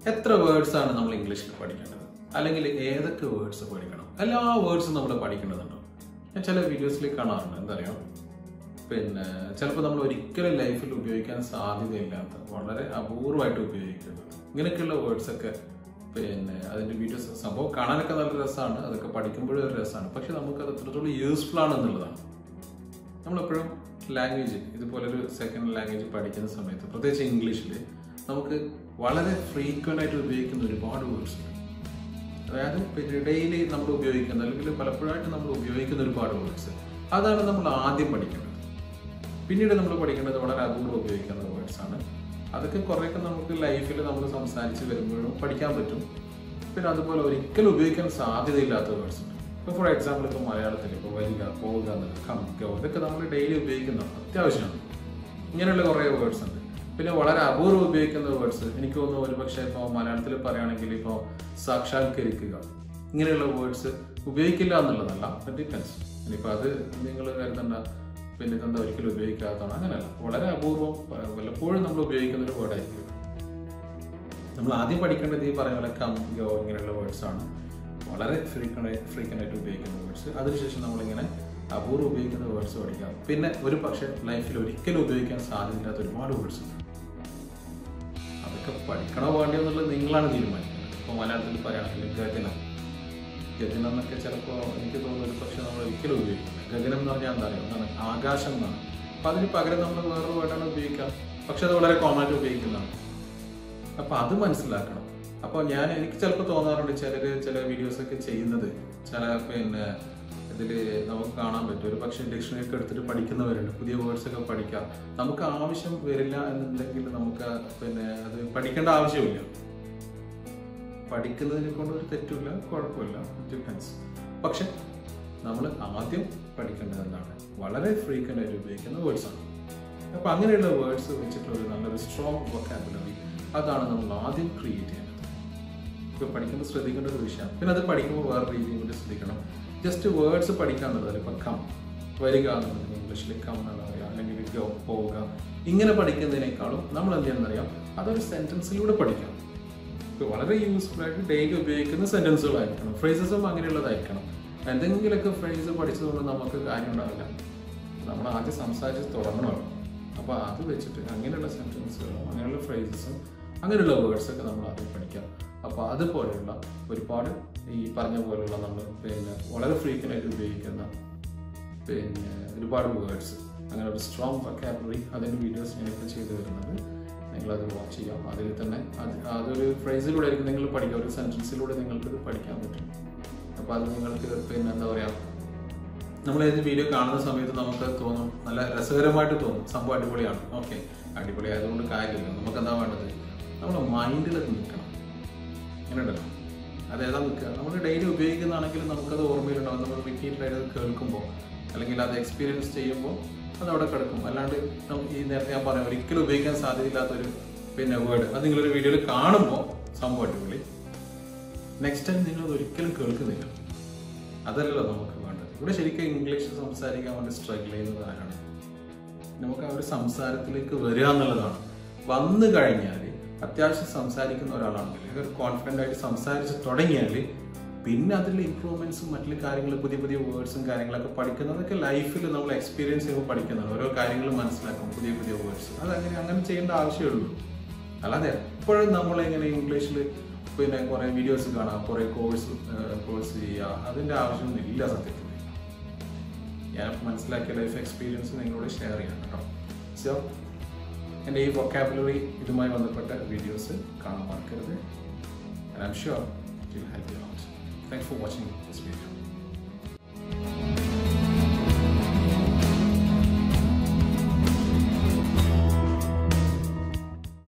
എത്ര വേർഡ്സ് ആണ് നമ്മൾ ഇംഗ്ലീഷിൽ പഠിക്കേണ്ടത് അല്ലെങ്കിൽ ഏതൊക്കെ വേർഡ്സ് പഠിക്കണം എല്ലാ വേർഡ്സും നമ്മൾ പഠിക്കേണ്ടതുണ്ടോ ഞാൻ ചില വീഡിയോസിൽ കാണാറുണ്ട് എന്താ അറിയാം പിന്നെ ചിലപ്പോൾ നമ്മൾ ഒരിക്കലും ലൈഫിൽ ഉപയോഗിക്കാൻ സാധ്യതയില്ലാത്ത വളരെ അപൂർവമായിട്ട് ഉപയോഗിക്കുന്നത് ഇങ്ങനെയൊക്കെയുള്ള വേർഡ്സ് ഒക്കെ പിന്നെ അതിന്റെ വീഡിയോസ് സംഭവം കാണാനൊക്കെ നല്ല രസമാണ് അതൊക്കെ പഠിക്കുമ്പോഴും ഒരു രസമാണ് പക്ഷെ നമുക്ക് അത് എത്രത്തോളം യൂസ്ഫുൾ ആണെന്നുള്ളതാണ് നമ്മളെപ്പോഴും ലാംഗ്വേജ് ഇതുപോലെ ഒരു സെക്കൻഡ് ലാംഗ്വേജ് പഠിക്കുന്ന സമയത്ത് പ്രത്യേകിച്ച് ഇംഗ്ലീഷിൽ നമുക്ക് വളരെ ഫ്രീക്വൻ്റ് ആയിട്ട് ഉപയോഗിക്കുന്ന ഒരുപാട് വേർഡ്സ് ഉണ്ട് അതായത് പിന്നെ ഡെയിലി നമ്മൾ ഉപയോഗിക്കുന്ന അല്ലെങ്കിൽ പലപ്പോഴായിട്ട് നമ്മൾ ഉപയോഗിക്കുന്ന ഒരുപാട് വേർഡ്സ് അതാണ് നമ്മൾ ആദ്യം പഠിക്കേണ്ടത് പിന്നീട് നമ്മൾ പഠിക്കേണ്ടത് വളരെ അപൂർവം ഉപയോഗിക്കുന്ന വേർഡ്സ് ആണ് അതൊക്കെ കുറേയൊക്കെ നമുക്ക് ലൈഫിൽ നമ്മൾ സംസാരിച്ച് വരുമ്പോഴും പഠിക്കാൻ പറ്റും പിന്നെ അതുപോലെ ഒരിക്കലും ഉപയോഗിക്കാൻ സാധ്യതയില്ലാത്ത വേർഡ്സ് ഉണ്ട് ഇപ്പോൾ ഫോർ എക്സാമ്പിൾ ഇപ്പോൾ മലയാളത്തിൽ ഇപ്പോൾ വരിക പോവുക എന്നുള്ളത് കം ഗോ ഇതൊക്കെ നമ്മൾ ഡെയിലി ഉപയോഗിക്കുന്നതാണ് അത്യാവശ്യമാണ് ഇങ്ങനെയുള്ള കുറേ വേർഡ്സ് ഉണ്ട് പിന്നെ വളരെ അപൂർവം ഉപയോഗിക്കുന്ന വേർഡ്സ് എനിക്ക് തോന്നുന്നു ഒരു പക്ഷേ ഇപ്പോൾ മലയാളത്തിൽ പറയുകയാണെങ്കിൽ ഇപ്പോൾ സാക്ഷാത്കരിക്കുക ഇങ്ങനെയുള്ള വേർഡ്സ് ഉപയോഗിക്കില്ല എന്നുള്ളതല്ല ഡിപ്പെൻസ് ഇനിയിപ്പോൾ അത് നിങ്ങൾ കരുതണ്ട പിന്നെ ഇതെന്താ ഒരിക്കലും ഉപയോഗിക്കാത്തതാണ് അങ്ങനെയല്ല വളരെ അപൂർവം പ- വല്ലപ്പോഴും നമ്മൾ ഉപയോഗിക്കുന്ന ഒരു വേർഡായിരിക്കും നമ്മൾ ആദ്യം പഠിക്കേണ്ടത് ഈ പറഞ്ഞ പോലെ കം ഗോ ഇങ്ങനെയുള്ള വേർഡ്സ് ആണ് വളരെ ഫ്രീക്വൻ്റ് ഫ്രീക്വൻ്റ് ആയിട്ട് ഉപയോഗിക്കുന്ന വേർഡ്സ് അതിനുശേഷം നമ്മളിങ്ങനെ അപൂർവം ഉപയോഗിക്കുന്ന വേർഡ്സ് പഠിക്കാം പിന്നെ ഒരു പക്ഷേ ലൈഫിൽ ഒരിക്കലും ഉപയോഗിക്കാൻ സാധ്യതയില്ലാത്ത ഒരുപാട് വേർഡ്സ് ഉണ്ട് അതൊക്കെ പഠിക്കണോ വേണ്ടയോ എന്നുള്ളത് നിങ്ങളാണ് തീരുമാനിക്കുന്നത് ഇപ്പോൾ മലയാളത്തിൽ പറയുകയാണെങ്കിൽ ഗഗനം ഗഗനം എന്നൊക്കെ ചിലപ്പോൾ എനിക്ക് തോന്നുന്നു ഒരു പക്ഷേ നമ്മൾ ഒരിക്കലും ഉപയോഗിക്കില്ല ഗഗനം എന്ന് പറഞ്ഞാൽ എന്താ പറയുക എന്താണ് ആകാശം എന്നാണ് അപ്പോൾ അതിന് പകരം നമ്മൾ വേറൊരു വേർഡാണ് ഉപയോഗിക്കാം പക്ഷെ അത് വളരെ കോമൺ ആയിട്ട് ഉപയോഗിക്കുന്നതാണ് അപ്പൊ അത് മനസ്സിലാക്കണം അപ്പോൾ ഞാൻ എനിക്ക് ചിലപ്പോൾ തോന്നാറുണ്ട് ചിലര് ചില വീഡിയോസ് ഒക്കെ ചെയ്യുന്നത് ചില പിന്നെ ഇതിൽ നമുക്ക് കാണാൻ പറ്റും ഒരു പക്ഷേ ഡിക്ഷണറി ഒക്കെ എടുത്തിട്ട് പഠിക്കുന്നവരുണ്ട് പുതിയ വേർഡ്സ് ഒക്കെ പഠിക്കാം നമുക്ക് ആവശ്യം വരില്ല എന്നുണ്ടെങ്കിൽ നമുക്ക് പിന്നെ അത് പഠിക്കേണ്ട ആവശ്യമില്ല പഠിക്കുന്നതിനെ കൊണ്ട് ഒരു തെറ്റില്ല കുഴപ്പമില്ല ഡിഫൻസ് പക്ഷെ നമ്മൾ ആദ്യം പഠിക്കേണ്ടത് എന്താണ് വളരെ ഫ്രീക്വൻ്റ് ആയിട്ട് ഉപയോഗിക്കുന്ന വേർഡ്സ് ആണ് അപ്പൊ അങ്ങനെയുള്ള വേർഡ്സ് വെച്ചിട്ടുള്ള ഒരു നല്ലൊരു സ്ട്രോങ് വൊക്കാബുലറി അതാണ് നമ്മൾ ആദ്യം ക്രിയേറ്റ് ചെയ്യുന്നത് ഇപ്പൊ പഠിക്കുമ്പോൾ ശ്രദ്ധിക്കേണ്ട ഒരു വിഷയം പിന്നെ അത് പഠിക്കുമ്പോൾ വേറെ രീതിയും കൂടി ശ്രദ്ധിക്കണം ജസ്റ്റ് വേർഡ്സ് പഠിക്കാന്നുള്ളത് ഇപ്പൊ കം വരിക എന്നുള്ളത് ഇംഗ്ലീഷിൽ കം എന്നാണ് പറയുക അല്ലെങ്കിൽ go, പോവുക ഇങ്ങനെ പഠിക്കുന്നതിനേക്കാളും നമ്മൾ എന്ത് ചെയ്യണമെന്നറിയാം അതൊരു സെന്റൻസിലൂടെ പഠിക്കാം ഇപ്പൊ വളരെ യൂസ്ഫുൾ ആയിട്ട് ഡെയിലി ഉപയോഗിക്കുന്ന സെന്റൻസുകളായിരിക്കണം ഫ്രേസസും അങ്ങനെയുള്ളതായിരിക്കണം എന്തെങ്കിലുമൊക്കെ ഫ്രേസ് പഠിച്ചതുകൊണ്ട് നമുക്ക് കാര്യം ഉണ്ടാവില്ല നമ്മൾ ആദ്യം സംസാരിച്ച് തുടങ്ങണമല്ലോ അപ്പൊ അത് വെച്ചിട്ട് അങ്ങനെയുള്ള സെന്റൻസുകളും അങ്ങനെയുള്ള ഫ്രേസസും അങ്ങനെയുള്ള വേർഡ്സ് ഒക്കെ നമ്മൾ ആദ്യം പഠിക്കാം അപ്പൊ അതുപോലെയുള്ള ഒരുപാട് ഈ പറഞ്ഞ പോലുള്ള നമ്മൾ പിന്നെ വളരെ ഫ്രീക്വൻ്റ് ആയിട്ട് ഉപയോഗിക്കുന്ന പിന്നെ ഒരുപാട് വേർഡ്സ് അങ്ങനെ ഒരു സ്ട്രോങ് വൊക്കാബുലറി അതിൻ്റെ വീഡിയോസ് ഞാനിപ്പോൾ ചെയ്തു വരുന്നത് നിങ്ങളത് വാച്ച് ചെയ്യാം അതിൽ തന്നെ അത് അതൊരു ഫ്രേസിലൂടെ ആയിരിക്കും നിങ്ങൾ പഠിക്കുക ഒരു സെൻറ്റൻസിലൂടെ നിങ്ങൾക്ക് ഇത് പഠിക്കാൻ പറ്റും അപ്പോൾ അത് നിങ്ങൾക്ക് പിന്നെ എന്താ പറയുക നമ്മൾ ഏത് വീഡിയോ കാണുന്ന സമയത്ത് നമുക്ക് തോന്നും നല്ല രസകരമായിട്ട് തോന്നും സംഭവം അടിപൊളിയാണ് ഓക്കെ അടിപൊളി ആയതുകൊണ്ട് കാര്യമില്ല നമുക്ക് എന്താ വേണ്ടത് നമ്മുടെ മൈൻഡിൽ അത് നിൽക്കണം അങ്ങനെയുണ്ടല്ലോ അത് ഏതാ നിൽക്കുക നമ്മൾ ഡെയിലി ഉപയോഗിക്കുന്നതാണെങ്കിലും നമുക്കത് ഓർമ്മയിലുണ്ടാവും നമ്മൾ റിപ്പീറ്റഡായിട്ട് അത് കേൾക്കുമ്പോൾ അല്ലെങ്കിൽ അത് എക്സ്പീരിയൻസ് ചെയ്യുമ്പോൾ അത് അവിടെ കിടക്കും അല്ലാണ്ട് നം- ഈ നേരത്തെ ഞാൻ പറയാം ഒരിക്കലും ഉപയോഗിക്കാൻ സാധ്യതയില്ലാത്തൊരു പിന്നെ വേർഡ് അത് നിങ്ങളൊരു വീഡിയോയിൽ കാണുമ്പോൾ സംഭവം അടിപൊളി നെക്സ്റ്റ് ടൈം നിങ്ങൾ അത് ഒരിക്കലും കേൾക്കുന്നില്ല അതല്ലല്ലോ നമുക്ക് വേണ്ടത് ഇവിടെ ശരിക്കും ഇംഗ്ലീഷ് സംസാരിക്കാൻ വേണ്ടി സ്ട്രഗിൾ ചെയ്യുന്നത് ആരാണ് നമുക്ക് ആ ഒരു സംസാരത്തിലേക്ക് വരിക എന്നുള്ളതാണ് വന്നു കഴിഞ്ഞാൽ അത്യാവശ്യം സംസാരിക്കുന്ന ഒരാളാണെങ്കിൽ ഒരു കോൺഫിഡൻ്റ് ആയിട്ട് സംസാരിച്ച് തുടങ്ങിയാൽ പിന്നെ അതിൽ ഇമ്പ്രൂവ്മെന്റ്സും മറ്റുള്ള കാര്യങ്ങൾ പുതിയ പുതിയ വേർഡ്സും കാര്യങ്ങളൊക്കെ പഠിക്കുന്നതൊക്കെ ലൈഫിൽ നമ്മൾ എക്സ്പീരിയൻസ് ചെയ്യുമ്പോൾ പഠിക്കുന്നതാണ് ഓരോ കാര്യങ്ങൾ മനസ്സിലാക്കും പുതിയ പുതിയ വേർഡ്സ് അതങ്ങനെ അങ്ങനെ ചെയ്യേണ്ട ആവശ്യമുള്ളൂ അല്ലാതെ എപ്പോഴും നമ്മൾ ഇങ്ങനെ ഇംഗ്ലീഷിൽ പിന്നെ കുറേ വീഡിയോസ് കാണാം കുറേ കോഴ്സ് കോഴ്സ് ചെയ്യുക അതിൻ്റെ ആവശ്യമൊന്നും ഇല്ല സത്യത്തിൽ ഞാൻ മനസ്സിലാക്കിയ ലൈഫ് എക്സ്പീരിയൻസ് നിങ്ങളോട് ഷെയർ ചെയ്യാം കേട്ടോ സോ എൻ്റെ ഈ വൊക്കാബുലറി ഇതുമായി ബന്ധപ്പെട്ട വീഡിയോസ് കാണാൻ മറക്കരുത് I'm sure it will help you out thanks for watching this video